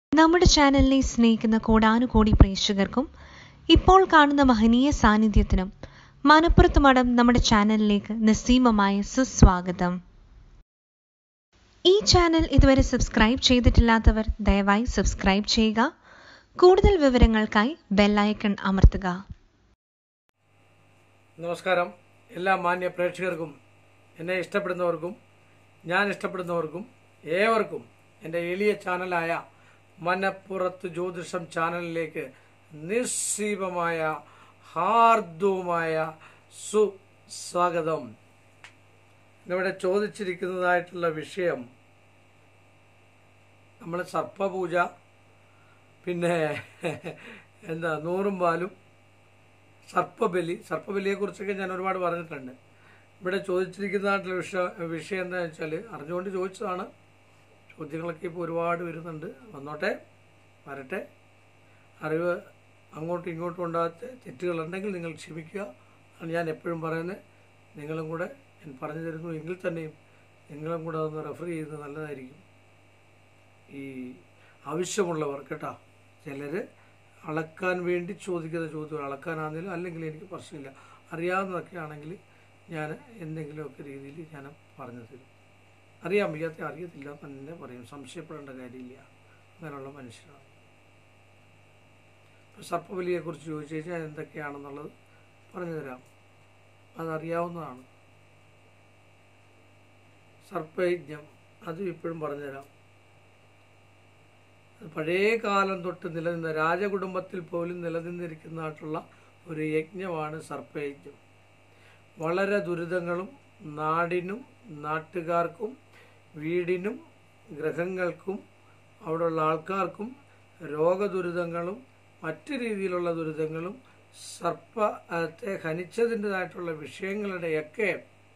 നമ്മുടെ ചാനലിനെ സ്നേഹിക്കുന്ന കോടാനുകോടി പ്രേക്ഷകർക്കും ഇപ്പോൾ കാണുന്ന മഹനീയ സാന്നിധ്യത്തിനും മനപ്പുറത്ത് മഠം നമ്മുടെ ചാനലിലേക്ക് നിസ്സീമമായ സുസ്വാഗതം ഈ ചാനൽ ഇതുവരെ സബ്സ്ക്രൈബ് ചെയ്തിട്ടില്ലാത്തവർ ദയവായി സബ്സ്ക്രൈബ് ചെയ്യുക കൂടുതൽ വിവരങ്ങൾക്കായി ബെല്ലൈക്കൺ അമർത്തുക നമസ്കാരം എല്ലാ മാന്യ പ്രേക്ഷകർക്കും എന്നെ ഇഷ്ടപ്പെടുന്നവർക്കും ഞാൻ ഇഷ്ടപ്പെടുന്നവർക്കും ഏവർക്കും എൻ്റെ എളിയ ചാനലായ മനപ്പുറത്ത് ജ്യോതിഷം ചാനലിലേക്ക് നിസ്സീപമായ ഹാർദവുമായ സുസ്വാഗതം ഇവിടെ ചോദിച്ചിരിക്കുന്നതായിട്ടുള്ള വിഷയം നമ്മൾ സർപ്പപൂജ പിന്നെ എന്താ നൂറും പാലും സർപ്പബലി സർപ്പബലിയെക്കുറിച്ചൊക്കെ ഞാൻ ഒരുപാട് പറഞ്ഞിട്ടുണ്ട് ഇവിടെ ചോദിച്ചിരിക്കുന്നതായിട്ടുള്ള വിഷയം വിഷയം എന്താണെന്ന് വെച്ചാൽ അറിഞ്ഞുകൊണ്ട് ചോദിച്ചതാണ് ചോദ്യങ്ങളൊക്കെ ഇപ്പോൾ ഒരുപാട് വരുന്നുണ്ട് വന്നോട്ടെ വരട്ടെ അറിവ് അങ്ങോട്ടും ഇങ്ങോട്ടും ഉണ്ടാകാത്ത തെറ്റുകളുണ്ടെങ്കിൽ നിങ്ങൾ ക്ഷമിക്കുക ആണ് ഞാൻ എപ്പോഴും പറയുന്നത് നിങ്ങളും കൂടെ ഞാൻ പറഞ്ഞു തരുന്നു എങ്കിൽ തന്നെയും നിങ്ങളും കൂടെ അതൊന്ന് റെഫർ ചെയ്യുന്നത് നല്ലതായിരിക്കും ഈ ആവശ്യമുള്ളവർ കേട്ടോ ചിലർ അളക്കാൻ വേണ്ടി ചോദിക്കുന്ന ചോദ്യം അളക്കാനാണെങ്കിലും അല്ലെങ്കിൽ എനിക്ക് പ്രശ്നമില്ല അറിയാവുന്നതൊക്കെ ആണെങ്കിൽ ഞാൻ എന്തെങ്കിലുമൊക്കെ രീതിയിൽ ഞാൻ പറഞ്ഞു തരും അറിയാൻ വയ്യാത്ത അറിയത്തില്ല എന്ന് തന്നെ പറയും സംശയപ്പെടേണ്ട കാര്യമില്ല അങ്ങനെയുള്ള മനുഷ്യരാണ് ഇപ്പോൾ സർപ്പബലിയെക്കുറിച്ച് ചോദിച്ചു കഴിഞ്ഞാൽ എന്തൊക്കെയാണെന്നുള്ളത് പറഞ്ഞു തരാം അതറിയാവുന്നതാണ് സർപ്പയജ്ഞം അതും ഇപ്പോഴും പറഞ്ഞുതരാം പഴയ കാലം തൊട്ട് നിലനിന്ന രാജകുടുംബത്തിൽ പോലും നിലനിന്നിരിക്കുന്നതായിട്ടുള്ള ഒരു യജ്ഞമാണ് സർപ്പയജ്ഞം വളരെ ദുരിതങ്ങളും നാടിനും നാട്ടുകാർക്കും വീടിനും ഗ്രഹങ്ങൾക്കും അവിടെയുള്ള ആൾക്കാർക്കും രോഗദുരിതങ്ങളും മറ്റു രീതിയിലുള്ള ദുരിതങ്ങളും സർപ്പത്തെ ഹനിച്ചതിൻ്റെതായിട്ടുള്ള വിഷയങ്ങളുടെയൊക്കെ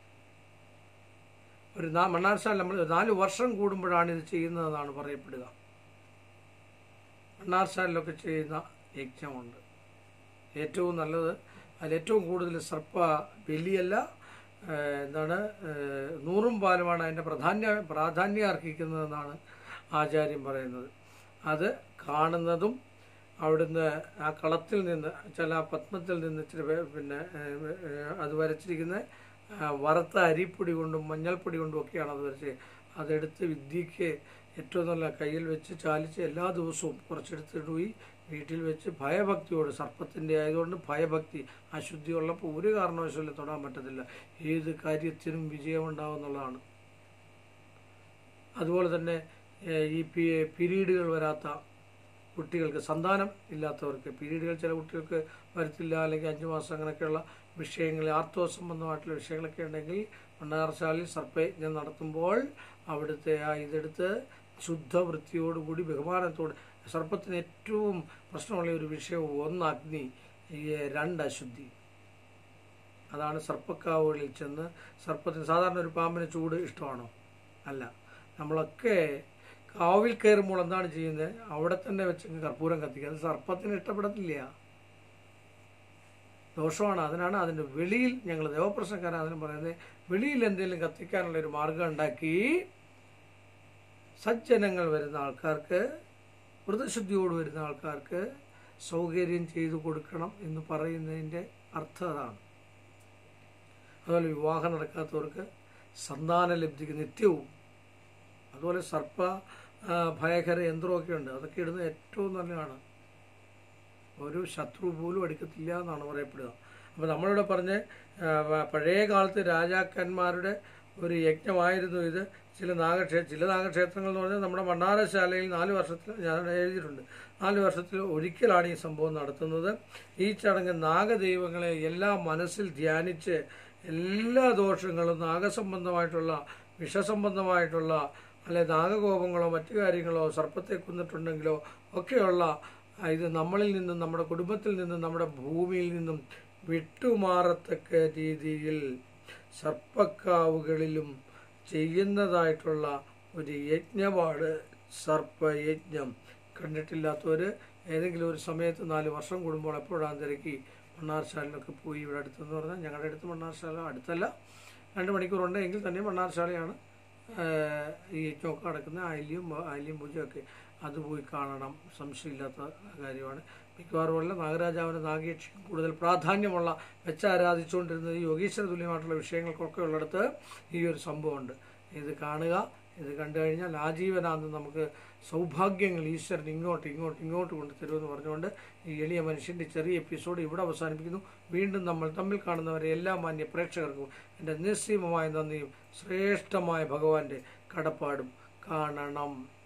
ഒരു നാ മണ്ണാർശാല നമ്മൾ നാല് വർഷം കൂടുമ്പോഴാണ് ഇത് ചെയ്യുന്നതെന്നാണ് പറയപ്പെടുക മണ്ണാർശാലിലൊക്കെ ചെയ്യുന്ന യജ്ഞമുണ്ട് ഏറ്റവും നല്ലത് അതിൽ ഏറ്റവും കൂടുതൽ സർപ്പ ബലിയല്ല ഏഹ് എന്താണ് ഏഹ് നൂറും പാലുമാണ് അതിൻ്റെ പ്രാധാന്യ പ്രാധാന്യം അർഹിക്കുന്നതെന്നാണ് ആചാര്യം പറയുന്നത് അത് കാണുന്നതും അവിടുന്ന് ആ കളത്തിൽ നിന്ന് ചില ആ പത്മത്തിൽ നിന്ന് ഇച്ചിരി വേ- പിന്നെ ഏഹ്, ഏഹ്, അത് വരച്ചിരിക്കുന്ന ആ, വറുത്ത അരിപ്പൊടി കൊണ്ടും മഞ്ഞൾപ്പൊടി കൊണ്ടും ഒക്കെയാണ് അത് വരച്ചത് അതെടുത്ത് വിദ്യയ്ക്ക് ഏറ്റവും നല്ല കയ്യിൽ വെച്ച് ചാലിച്ച് എല്ലാ ദിവസവും കുറച്ചെടുത്തിട്ട് പോയി വീട്ടിൽ വെച്ച് ഭയഭക്തിയോട് സർപ്പത്തിൻ്റെ ആയതുകൊണ്ട് ഭയഭക്തി അശുദ്ധി ഉള്ളപ്പോൾ ഒരു കാരണവശാലും തൊടാൻ പറ്റത്തില്ല ഏത് കാര്യത്തിനും വിജയമുണ്ടാവും എന്നുള്ളതാണ് അതുപോലെ തന്നെ ഏഹ്, ഈ പി പിരീഡുകൾ വരാത്ത കുട്ടികൾക്ക് സന്താനം ഇല്ലാത്തവർക്ക് പീരീഡുകൾ ചില കുട്ടികൾക്ക് വരത്തില്ല അല്ലെങ്കിൽ അഞ്ച് മാസം അങ്ങനെയൊക്കെയുള്ള വിഷയങ്ങൾ ആർത്തവ സംബന്ധമായിട്ടുള്ള വിഷയങ്ങളൊക്കെ ഉണ്ടെങ്കിൽ മണ്ണാർശാലിൽ സർപ്പയജ്ഞം നടത്തുമ്പോൾ അവിടുത്തെ ആ ഇതെടുത്ത് ശുദ്ധവൃത്തിയോടുകൂടി ബഹുമാനത്തോട് സർപ്പത്തിന് ഏറ്റവും പ്രശ്നമുള്ള ഒരു വിഷയം ഒന്ന് അഗ്നി ഈ രണ്ട് അശുദ്ധി അതാണ് സർപ്പക്കാവുകളിൽ ചെന്ന് സർപ്പത്തിന് സാധാരണ ഒരു പാമ്പിന് ചൂട് ഇഷ്ടമാണോ അല്ല നമ്മളൊക്കെ കാവിൽ കയറുമ്പോൾ എന്താണ് ചെയ്യുന്നത് അവിടെ തന്നെ വെച്ച് കർപ്പൂരം കത്തിക്കുക അത് സർപ്പത്തിന് ഇഷ്ടപ്പെടത്തില്ല ദോഷമാണ് അതിനാണ് അതിൻ്റെ വെളിയിൽ ഞങ്ങൾ ദേവപ്രശ്നക്കാരൻ അതിന് പറയുന്നത് വെളിയിൽ എന്തെങ്കിലും കത്തിക്കാനുള്ള ഒരു മാർഗം ഉണ്ടാക്കി സജ്ജനങ്ങൾ വരുന്ന ആൾക്കാർക്ക് വ്രതശുദ്ധിയോട് വരുന്ന ആൾക്കാർക്ക് സൗകര്യം ചെയ്തു കൊടുക്കണം എന്ന് പറയുന്നതിൻ്റെ അർത്ഥം അതാണ് അതുപോലെ വിവാഹം നടക്കാത്തവർക്ക് സന്താന ലബ്ധിക്ക് നിത്യവും അതുപോലെ സർപ്പ ആ, ഭയകര യന്ത്രമൊക്കെ ഉണ്ട് അതൊക്കെ ഇടുന്നത് ഏറ്റവും നല്ലതാണ് ഒരു ശത്രു പോലും എടുക്കത്തില്ല എന്നാണ് പറയപ്പെടുക അപ്പോൾ നമ്മളിവിടെ പറഞ്ഞ ആ, പ- പഴയ കാലത്ത് രാജാക്കന്മാരുടെ ഒരു യജ്ഞമായിരുന്നു ഇത് ചില നാഗക്ഷേ ചില നാഗക്ഷേത്രങ്ങൾ എന്ന് പറഞ്ഞാൽ നമ്മുടെ മണ്ണാറശാലയിൽ നാല് വർഷത്തിൽ ഞാൻ എഴുതിയിട്ടുണ്ട് നാല് വർഷത്തിൽ ഒരിക്കലാണ് ഈ സംഭവം നടത്തുന്നത് ഈ ചടങ്ങ് നാഗദൈവങ്ങളെ എല്ലാം മനസ്സിൽ ധ്യാനിച്ച് എല്ലാ ദോഷങ്ങളും നാഗസംബന്ധമായിട്ടുള്ള വിഷസംബന്ധമായിട്ടുള്ള അല്ലെ നാഗകോപങ്ങളോ മറ്റു കാര്യങ്ങളോ സർപ്പത്തെ കൊന്നിട്ടുണ്ടെങ്കിലോ ഒക്കെയുള്ള ആ, ഇത് നമ്മളിൽ നിന്നും നമ്മുടെ കുടുംബത്തിൽ നിന്നും നമ്മുടെ ഭൂമിയിൽ നിന്നും വിട്ടുമാറത്തക്ക രീതിയിൽ സർപ്പക്കാവുകളിലും ചെയ്യുന്നതായിട്ടുള്ള ഒരു യജ്ഞമാണ് സർപ്പയജ്ഞം കണ്ടിട്ടില്ലാത്തവർ ഏതെങ്കിലും ഒരു സമയത്ത് നാല് വർഷം കൂടുമ്പോൾ എപ്പോഴാണ് തിരക്കി മണ്ണാർശാലയിലൊക്കെ പോയി ഇവിടെ അടുത്തെന്ന് പറഞ്ഞാൽ ഞങ്ങളുടെ അടുത്ത് മണ്ണാർശാല അടുത്തല്ല രണ്ട് മണിക്കൂറുണ്ട് എങ്കിൽ തന്നെ മണ്ണാർശാലയാണ് ഏഹ്, ഈ യജ്ഞമൊക്കെ നടക്കുന്ന ആയില്യം ആയില്യം പൂജയൊക്കെ അത് പോയി കാണണം സംശയമില്ലാത്ത കാര്യമാണ് മിക്കവാറും അല്ല നാഗരാജാവിന് നാഗേക്ഷിക്കും കൂടുതൽ പ്രാധാന്യമുള്ള വെച്ച് ആരാധിച്ചുകൊണ്ടിരുന്നത് ഈ യോഗീശ്വര തുല്യമായിട്ടുള്ള വിഷയങ്ങൾക്കൊക്കെ ഉള്ളിടത്ത് ഈ ഒരു സംഭവമുണ്ട് ഇത് കാണുക ഇത് കണ്ടു കഴിഞ്ഞാൽ ആജീവനാന്ത് നമുക്ക് സൗഭാഗ്യങ്ങൾ ഈശ്വരൻ ഇങ്ങോട്ട് ഇങ്ങോട്ട് ഇങ്ങോട്ട് കൊണ്ട് തരുമെന്ന് പറഞ്ഞുകൊണ്ട് ഈ എളിയ മനുഷ്യൻ്റെ ചെറിയ എപ്പിസോഡ് ഇവിടെ അവസാനിപ്പിക്കുന്നു വീണ്ടും നമ്മൾ തമ്മിൽ കാണുന്നവരെ എല്ലാ മാന്യ പ്രേക്ഷകർക്കും എൻ്റെ നിസ്സീമമായ നന്ദിയും ശ്രേഷ്ഠമായ ഭഗവാന്റെ കടപ്പാടും കാണണം